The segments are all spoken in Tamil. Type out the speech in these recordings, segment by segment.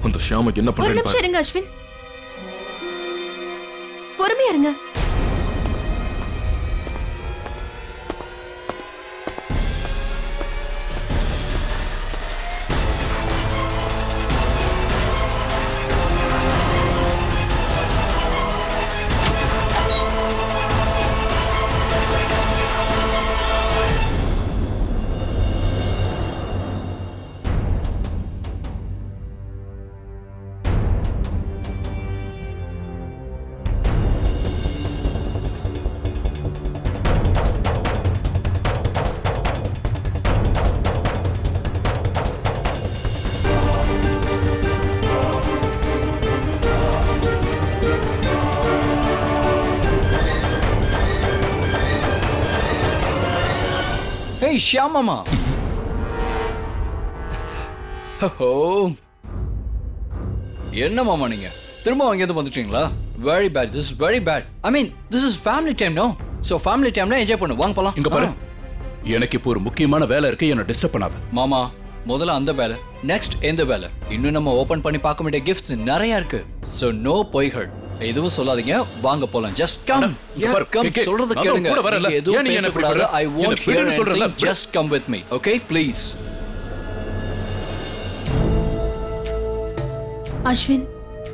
அந்த ஷியாமுக்கு என்ன ஒரு பண்றேன்னு நிமிஷம் பாரு இருங்க அஸ்வின் பொறுமையா இருங்க ஹேய் ஷியாமாமா ஓ என்ன மாமா நீங்க திரும்ப அங்கேருந்து வந்துட்டீங்களா very bad this is very bad I mean this is family time no so family டைம்ல என்ஜாய் பண்ணு வாங்க போலாம் இங்க பாரு ஆ. எனக்கு இப்போ ஒரு முக்கியமான வேலை இருக்கு என்ன டிஸ்டர்ப் பண்ணாத மாமா முதல்ல அந்த வேலை நெக்ஸ்ட் எந்த வேலை இன்னும் நம்ம ஓபன் பண்ணி பார்க்க வேண்டிய கிஃப்ட்ஸ் நிறைய இருக்கு சோ நோ பொய்கள் எதுவும் சொல்லாதீங்க வாங்க போலாம் ஜஸ்ட் கம் இங்க பாரு, கம் கே- சொல்றது நான் கேளுங்க கூட வரல. நீங்க எதுவும் ஏன் நீங்க என்ன இப்படி பேசக்கூடாது பண்ற? ஐ என்ன வாண்ட் விடுன்னு ஹியர் சொல்றேன்ல, விடு. Just come with me okay please Ashwin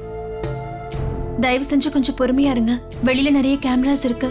தயவு செஞ்சு கொஞ்சம் பொறுமையா இருங்க வெளியில நிறைய கேமராஸ் இருக்கு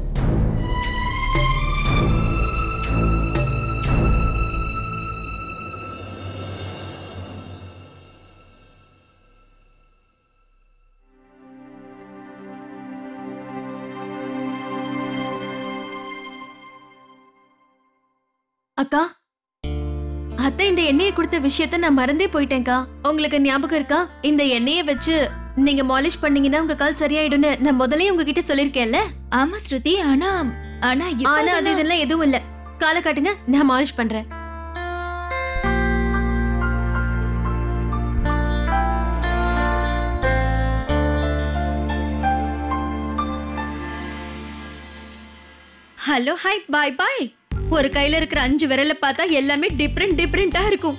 அக்கா அத்தை இந்த எண்ணெயை கொடுத்த விஷயத்த நான் மறந்தே போயிட்டேன்க்கா உங்களுக்கு ஞாபகம் இருக்கா இந்த எண்ணெயை வச்சு நீங்க மாலிஷ் பண்ணீங்கன்னா உங்க கால் சரியாயிடும்னு நான் முதல்லயே உங்ககிட்ட சொல்லிருக்கேன்ல ஆமா ஸ்ருதி ஆனா ஆனா இப்ப ஆனா அது அதெல்லாம்- இதெல்லாம் எதுவும் இல்ல காலை காட்டுங்க நான் மாலிஷ் பண்றேன் ஹலோ ஹாய் பாய் பாய் ஒரு கையில இருக்கிற அஞ்சு விரல பார்த்தா எல்லாமே டிஃப்ரெண்ட் டிஃப்ரெண்டா இருக்கும்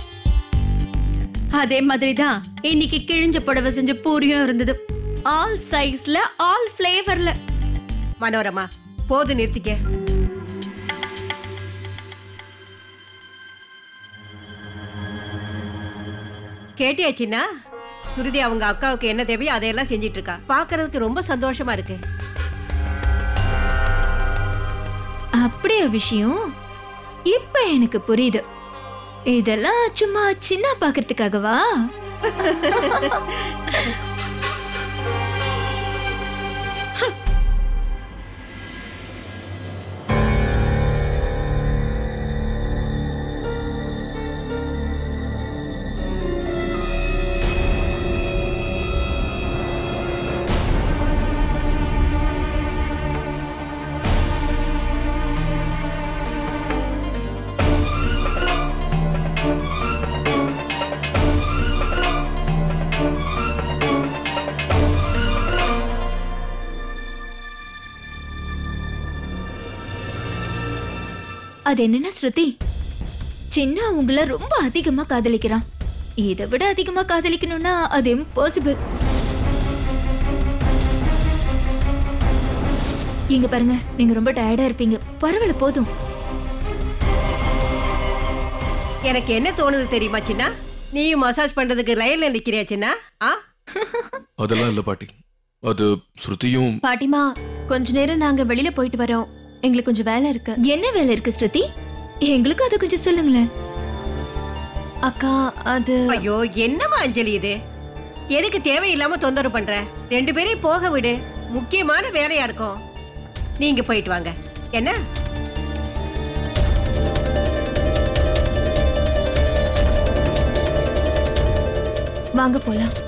அதே மாதிரி தான் இன்னைக்கு கிழிஞ்ச புடவை செஞ்ச பூரியும் இருந்தது ஆல் சைஸ்ல ஆல் ஃபிளேவர்ல மனோரமா போது நிறுத்திக்க கேட்டியாச்சின்னா சுருதி அவங்க அக்காவுக்கு என்ன தேவையோ அதையெல்லாம் செஞ்சிட்டு இருக்கா பாக்குறதுக்கு ரொம்ப சந்தோஷமா இருக்கு அப்படியா விஷயம் இப்ப எனக்கு புரியுது இதெல்லாம் சும்மா சின்ன பாக்குறதுக்காகவா அது என்னன்னா ஸ்ருதி சின்ன உங்களை ரொம்ப அதிகமா காதலிக்கிறான் இதை விட அதிகமா காதலிக்கணும்னா அது இம்பாசிபிள் இங்க பாருங்க நீங்க ரொம்ப டயர்டா இருப்பீங்க பரவாயில்ல போதும் எனக்கு என்ன தோணுது தெரியுமா சின்னா நீயும் மசாஜ் பண்றதுக்கு லைன்ல நிக்கிறியா சின்னா ஆ அதெல்லாம் இல்ல பாட்டி அது ஸ்ருதியும் பாட்டிமா கொஞ்ச நேரம் நாங்க வெளியில போயிட்டு வரோம் எங்களுக்கு கொஞ்சம் வேலை இருக்கு என்ன வேலை இருக்கு ஸ்ருதி எங்களுக்கும் அதை கொஞ்சம் சொல்லுங்களேன் அக்கா அது ஐயோ என்னம்மா அஞ்சலி இது எதுக்கு தேவையில்லாம தொந்தரவு பண்ற ரெண்டு பேரையும் போக விடு முக்கியமான வேலையா இருக்கும் நீங்க போயிட்டு வாங்க என்ன வாங்க போலாம்